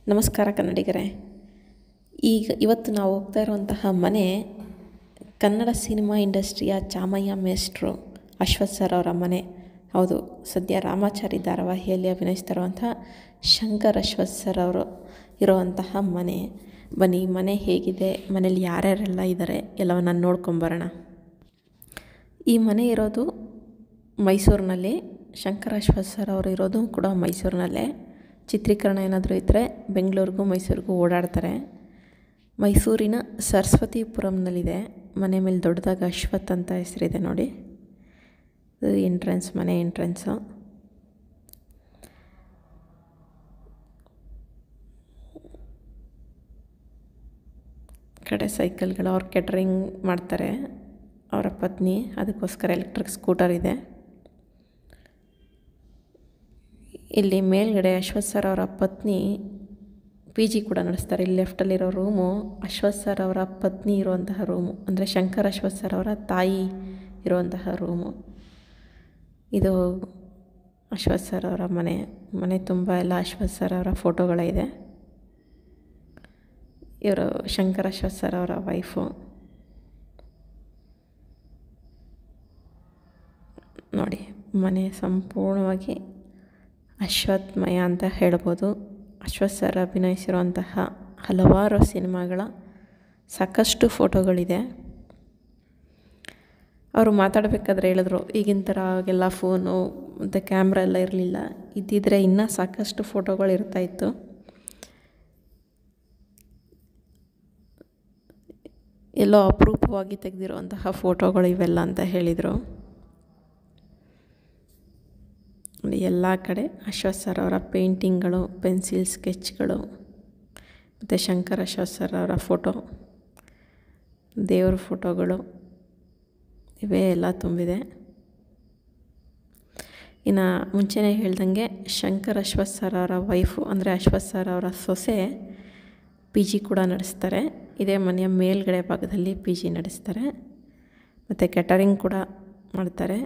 ನಮಸ್ಕಾರ ಕನ್ನಡಿಗರೇ ಈಗ ಇವತ್ತು ನಾವು ಹೋಗ್ತಾ ಇರುವಂತಹ ಮನೆ ಕನ್ನಡ ಸಿನಿಮಾ ಇಂಡಸ್ಟ್ರಿಯ ಚಾಮಯ್ಯ ಮೇಷ್ಟ್ರು ಅಶ್ವಥ್ ಸರ್ ಅವರ ಮನೆ ಹೌದು ಸದ್ಯ ರಾಮಾಚಾರಿ ಧಾರಾವಾಹಿಯಲ್ಲಿ ಅಭಿನಯಿಸ್ತಿರುವಂತಹ ಶಂಕರ್ ಅಶ್ವಥ್ ಸರ್ ಅವರು ಇರುವಂತಹ ಮನೆ ಬನ್ನಿ ಈ ಮನೆ ಹೇಗಿದೆ ಮನೇಲಿ ಯಾರ್ಯಾರೆಲ್ಲ ಇದ್ದಾರೆ ಎಲ್ಲವನ್ನ ನೋಡ್ಕೊಂಬರೋಣ ಈ ಮನೆ ಇರೋದು ಮೈಸೂರಿನಲ್ಲಿ ಶಂಕರ್ ಅಶ್ವಥ್ ಸರ್ ಅವರು ಇರೋದು ಕೂಡ ಮೈಸೂರಿನಲ್ಲೇ ಚಿತ್ರೀಕರಣ ಏನಾದರೂ ಇದ್ದರೆ ಬೆಂಗಳೂರಿಗೂ ಮೈಸೂರಿಗೂ ಓಡಾಡ್ತಾರೆ ಮೈಸೂರಿನ ಸರಸ್ವತಿಪುರಂನಲ್ಲಿದೆ ಮನೆ ಮೇಲೆ ದೊಡ್ಡದಾಗಿ ಅಶ್ವಥ್ ಅಂತ ಹೆಸರಿದೆ ನೋಡಿ ಇದು ಎಂಟ್ರೆನ್ಸ್ ಮನೆ ಎಂಟ್ರೆನ್ಸು ಕಡೆ ಸೈಕಲ್ಗಳು ಅವ್ರು ಕೆಟ್ರಿಂಗ್ ಮಾಡ್ತಾರೆ ಅವರ ಪತ್ನಿ ಅದಕ್ಕೋಸ್ಕರ ಎಲೆಕ್ಟ್ರಿಕ್ ಸ್ಕೂಟರ್ ಇದೆ ಇಲ್ಲಿ ಮೇಲ್ಗಡೆ ಅಶ್ವಥ್ ಸರ್ ಅವರ ಪತ್ನಿ ಪಿ ಜಿ ಕೂಡ ನಡೆಸ್ತಾರೆ ಇಲ್ಲಿ ಲೆಫ್ಟಲ್ಲಿರೋ ರೂಮು ಅಶ್ವಥ್ ಸರ್ ಅವರ ಪತ್ನಿ ಇರುವಂತಹ ರೂಮು ಅಂದರೆ ಶಂಕರ್ ಅಶ್ವಥ್ ಸರ್ ಅವರ ತಾಯಿ ಇರುವಂತಹ ರೂಮು ಇದು ಅಶ್ವಥ್ ಸರ್ ಅವರ ಮನೆ ಮನೆ ತುಂಬ ಎಲ್ಲ ಅಶ್ವಥ್ ಸರ್ ಅವರ ಫೋಟೋಗಳಿದೆ ಇವರು ಶಂಕರ್ ಅಶ್ವಥ್ ಸರ್ ಅವರ ವೈಫು ನೋಡಿ ಮನೆ ಸಂಪೂರ್ಣವಾಗಿ ಅಶ್ವತ್ಥಮಯ ಅಂತ ಹೇಳ್ಬೋದು ಅಶ್ವಥ್ ಸರ್ ಅಭಿನಯಿಸಿರುವಂತಹ ಹಲವಾರು ಸಿನಿಮಾಗಳ ಸಾಕಷ್ಟು ಫೋಟೋಗಳಿದೆ ಅವರು ಮಾತಾಡಬೇಕಾದ್ರೆ ಹೇಳಿದ್ರು ಈಗಿನ ಥರ ಆಗೆಲ್ಲ ಫೋನು ಮತ್ತು ಕ್ಯಾಮ್ರಾ ಎಲ್ಲ ಇರಲಿಲ್ಲ ಇದ್ದಿದ್ರೆ ಇನ್ನೂ ಸಾಕಷ್ಟು ಫೋಟೋಗಳು ಇರ್ತಾಯಿತ್ತು ಎಲ್ಲೋ ಅಪರೂಪವಾಗಿ ತೆಗೆದಿರುವಂತಹ ಫೋಟೋಗಳು ಇವೆಲ್ಲ ಅಂತ ಹೇಳಿದರು ಎಲ್ಲ ಕಡೆ ಅಶ್ವಥ್ ಸರ್ ಅವರ ಪೇಂಟಿಂಗ್ಗಳು ಪೆನ್ಸಿಲ್ ಸ್ಕೆಚ್ಗಳು ಮತ್ತು ಶಂಕರ್ ಅಶ್ವಥ್ ಸರ್ ಅವರ ಫೋಟೋ ದೇವ್ರ ಫೋಟೋಗಳು ಇವೇ ಎಲ್ಲ ತುಂಬಿದೆ ಇನ್ನು ಮುಂಚೆನೇ ಹೇಳ್ದಂಗೆ ಶಂಕರ್ ಅಶ್ವಥ್ ಸರ್ ಅವರ ವೈಫು ಅಂದರೆ ಅಶ್ವಥ್ ಸರ್ ಅವರ ಸೊಸೆ ಪಿ ಜಿ ಕೂಡ ನಡೆಸ್ತಾರೆ ಇದೇ ಮನೆಯ ಮೇಲ್ಗಡೆ ಭಾಗದಲ್ಲಿ ಪಿ ಜಿ ನಡೆಸ್ತಾರೆ ಮತ್ತು ಕೆಟರಿಂಗ್ ಕೂಡ ಮಾಡ್ತಾರೆ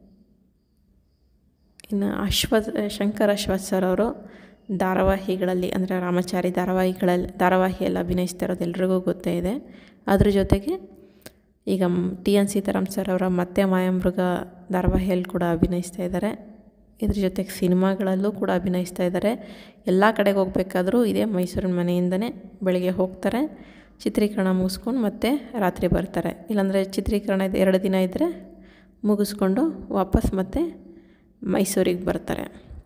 ಇನ್ನು ಅಶ್ವಥ್ ಶಂಕರ್ ಅಶ್ವಥ್ ಸರ್ ಅವರು ಧಾರಾವಾಹಿಗಳಲ್ಲಿ ಅಂದರೆ ರಾಮಚಾರಿ ಧಾರಾವಾಹಿಗಳಲ್ಲಿ ಧಾರಾವಾಹಿಯಲ್ಲಿ ಅಭಿನಯಿಸ್ತಾ ಇರೋದು ಎಲ್ರಿಗೂ ಗೊತ್ತೇ ಇದೆ ಅದ್ರ ಜೊತೆಗೆ ಈಗ ಟಿ ಎನ್ ಸೀತಾರಾಮ್ ಸರ್ ಅವರ ಮತ್ತೆ ಮಾಯಾಮೃಗ ಧಾರಾವಾಹಿಯಲ್ಲಿ ಕೂಡ ಅಭಿನಯಿಸ್ತಾ ಇದ್ದಾರೆ ಇದ್ರ ಜೊತೆಗೆ ಸಿನಿಮಾಗಳಲ್ಲೂ ಕೂಡ ಅಭಿನಯಿಸ್ತಾ ಇದ್ದಾರೆ ಎಲ್ಲ ಕಡೆಗೆ ಹೋಗ್ಬೇಕಾದ್ರೂ ಇದೇ ಮೈಸೂರಿನ ಮನೆಯಿಂದನೇ ಬೆಳಿಗ್ಗೆ ಹೋಗ್ತಾರೆ ಚಿತ್ರೀಕರಣ ಮುಗಿಸ್ಕೊಂಡು ಮತ್ತೆ ರಾತ್ರಿ ಬರ್ತಾರೆ ಇಲ್ಲಾಂದರೆ ಚಿತ್ರೀಕರಣ ಎರಡು ದಿನ ಇದ್ದರೆ ಮುಗಿಸ್ಕೊಂಡು ವಾಪಸ್ ಮತ್ತೆ ಮೈಸೂರಿಗೆ ಬರ್ತಾರೆ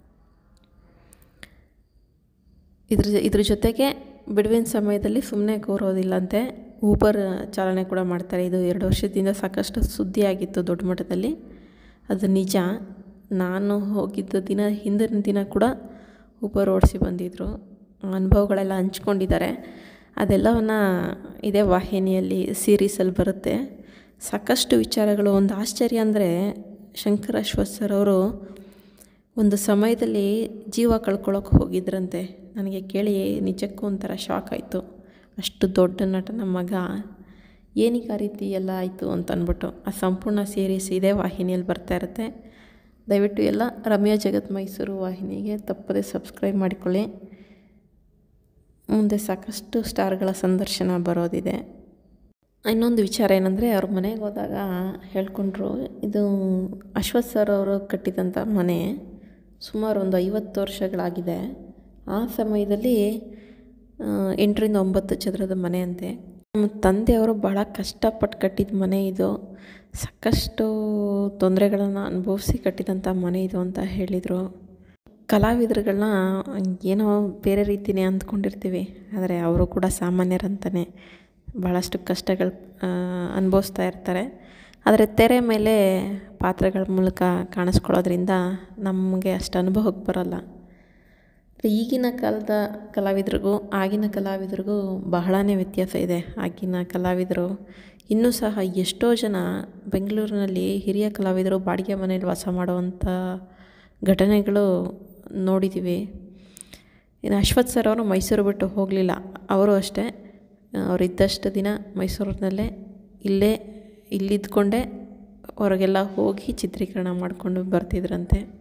ಇದ್ರ ಇದ್ರ ಜೊತೆಗೆ ಬಿಡುವಿನ ಸಮಯದಲ್ಲಿ ಸುಮ್ಮನೆ ಕೂರೋದಿಲ್ಲಂತೆ ಊಬರ್ ಚಾಲನೆ ಕೂಡ ಮಾಡ್ತಾರೆ ಇದು ಎರಡು ವರ್ಷದಿಂದ ಸಾಕಷ್ಟು ಸುದ್ದಿಯಾಗಿತ್ತು ದೊಡ್ಡ ಮಟ್ಟದಲ್ಲಿ ಅದು ನಿಜ ನಾನು ಹೋಗಿದ್ದ ದಿನ ಹಿಂದಿನ ದಿನ ಕೂಡ ಊಬರ್ ಓಡಿಸಿ ಬಂದಿದ್ದರು ಅನುಭವಗಳೆಲ್ಲ ಹಂಚ್ಕೊಂಡಿದ್ದಾರೆ ಅದೆಲ್ಲವನ್ನು ಇದೇ ವಾಹಿನಿಯಲ್ಲಿ ಸೀರೀಸಲ್ಲಿ ಬರುತ್ತೆ ಸಾಕಷ್ಟು ವಿಚಾರಗಳು ಒಂದು ಆಶ್ಚರ್ಯ ಅಂದರೆ ಶಂಕರ್ ಅಶ್ವಥ್ ಸರ್ ಅವರು ಒಂದು ಸಮಯದಲ್ಲಿ ಜೀವ ಕಳ್ಕೊಳ್ಳೋಕೆ ಹೋಗಿದ್ರಂತೆ ನನಗೆ ಕೇಳಿ ನಿಜಕ್ಕೂ ಒಂಥರ ಶಾಕ್ ಆಯಿತು ಅಷ್ಟು ದೊಡ್ಡ ನಟನ ಮಗ ಏನಕ್ಕೆ ಆ ರೀತಿ ಎಲ್ಲ ಆಯಿತು ಅಂತ ಅಂದ್ಬಿಟ್ಟು ಆ ಸಂಪೂರ್ಣ ಸೀರೀಸ್ ಇದೇ ವಾಹಿನಿಯಲ್ಲಿ ಬರ್ತಾ ಇರುತ್ತೆ ದಯವಿಟ್ಟು ಎಲ್ಲ ರಮ್ಯಾ ಜಗತ್ ಮೈಸೂರು ವಾಹಿನಿಗೆ ತಪ್ಪದೆ ಸಬ್ಸ್ಕ್ರೈಬ್ ಮಾಡಿಕೊಳ್ಳಿ ಮುಂದೆ ಸಾಕಷ್ಟು ಸ್ಟಾರ್ಗಳ ಸಂದರ್ಶನ ಬರೋದಿದೆ ಇನ್ನೊಂದು ವಿಚಾರ ಏನಂದರೆ ಅವ್ರ ಮನೆಗೆ ಹೋದಾಗ ಹೇಳ್ಕೊಂಡ್ರು ಇದು ಅಶ್ವಥ್ ಸರ್ ಅವರು ಕಟ್ಟಿದಂಥ ಮನೆ ಸುಮಾರು ಒಂದು ಐವತ್ತು ವರ್ಷಗಳಾಗಿದೆ ಆ ಸಮಯದಲ್ಲಿ ಎಂಟರಿಂದ ಒಂಬತ್ತು ಚದರದ ಮನೆ ಅಂತೆ ನಮ್ಮ ತಂದೆಯವರು ಬಹಳ ಕಷ್ಟಪಟ್ಟು ಕಟ್ಟಿದ ಮನೆ ಇದು ಸಾಕಷ್ಟು ತೊಂದರೆಗಳನ್ನು ಅನುಭವಿಸಿ ಕಟ್ಟಿದಂಥ ಮನೆ ಇದು ಅಂತ ಹೇಳಿದರು ಕಲಾವಿದರುಗಳನ್ನ ಏನೋ ಬೇರೆ ರೀತಿಯೇ ಅಂದ್ಕೊಂಡಿರ್ತೀವಿ ಆದರೆ ಅವರು ಕೂಡ ಸಾಮಾನ್ಯರಂತಲೇ ಭಾಳಷ್ಟು ಕಷ್ಟಗಳು ಅನುಭವಿಸ್ತಾ ಇರ್ತಾರೆ ಆದರೆ ತೆರೆ ಮೇಲೆ ಪಾತ್ರಗಳ ಮೂಲಕ ಕಾಣಿಸ್ಕೊಳ್ಳೋದ್ರಿಂದ ನಮಗೆ ಅಷ್ಟು ಅನುಭವಕ್ಕೆ ಬರೋಲ್ಲ ಈಗಿನ ಕಾಲದ ಕಲಾವಿದರಿಗೂ ಆಗಿನ ಕಲಾವಿದರಿಗೂ ಬಹಳನೇ ವ್ಯತ್ಯಾಸ ಇದೆ ಆಗಿನ ಕಲಾವಿದರು ಇನ್ನೂ ಸಹ ಎಷ್ಟೋ ಜನ ಬೆಂಗಳೂರಿನಲ್ಲಿ ಹಿರಿಯ ಕಲಾವಿದರು ಬಾಡಿಗೆ ಮನೇಲಿ ವಾಸ ಮಾಡುವಂಥ ಘಟನೆಗಳು ನೋಡಿದ್ದೀವಿ ಇನ್ನು ಅಶ್ವಥ್ ಸರ್ ಅವರು ಮೈಸೂರು ಬಿಟ್ಟು ಹೋಗಲಿಲ್ಲ ಅವರು ಅಷ್ಟೇ ಅವರಿದ್ದಷ್ಟು ದಿನ ಮೈಸೂರಿನಲ್ಲೇ ಇಲ್ಲೇ ಇಲ್ಲಿದ್ಕೊಂಡೇ ಹೊರಗೆಲ್ಲ ಹೋಗಿ ಚಿತ್ರೀಕರಣ ಮಾಡಿಕೊಂಡು ಬರ್ತಿದ್ರಂತೆ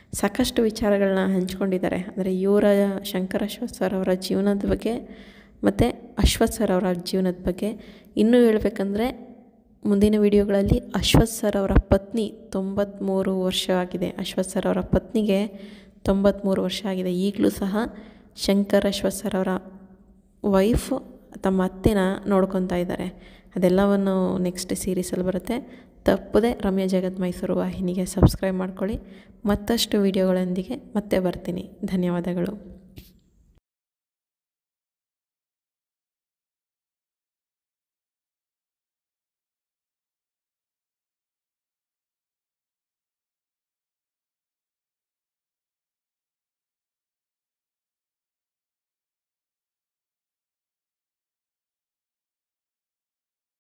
ಸಾಕಷ್ಟು ವಿಚಾರಗಳನ್ನ ಹಂಚ್ಕೊಂಡಿದ್ದಾರೆ ಅಂದರೆ ಇವರ ಶಂಕರ್ ಅಶ್ವಥ್ ಸರ್ ಅವರ ಜೀವನದ ಬಗ್ಗೆ ಮತ್ತು ಅಶ್ವಥ್ ಸರ್ ಅವರ ಜೀವನದ ಬಗ್ಗೆ ಇನ್ನೂ ಹೇಳ್ಬೇಕಂದ್ರೆ ಮುಂದಿನ ವಿಡಿಯೋಗಳಲ್ಲಿ ಅಶ್ವಥ್ ಸರ್ ಅವರ ಪತ್ನಿ ತೊಂಬತ್ತ್ಮೂರು ವರ್ಷ ಆಗಿದೆ ಅಶ್ವಥ್ ಸರ್ ಅವರ ಪತ್ನಿಗೆ ತೊಂಬತ್ತ್ಮೂರು ವರ್ಷ ಆಗಿದೆ ಈಗಲೂ ಸಹ ಶಂಕರ್ ಅಶ್ವಥ್ ಸರ್ ಅವರ ವೈಫು ತಮ್ಮ ಅತ್ತೆನ ನೋಡ್ಕೊತಾ ಇದ್ದಾರೆ ಅದೆಲ್ಲವನ್ನು ನೆಕ್ಸ್ಟ್ ಸೀರೀಸಲ್ಲಿ ಬರುತ್ತೆ ತಪ್ಪದೆ ರಮ್ಯಾ ಜಗತ್ ಮೈಸೂರು ವಾಹಿನಿಗೆ ಸಬ್ಸ್ಕ್ರೈಬ್ ಮಾಡ್ಕೊಳ್ಳಿ ಮತ್ತಷ್ಟು ವಿಡಿಯೋಗಳೊಂದಿಗೆ ಮತ್ತೆ ಬರ್ತೀನಿ ಧನ್ಯವಾದಗಳು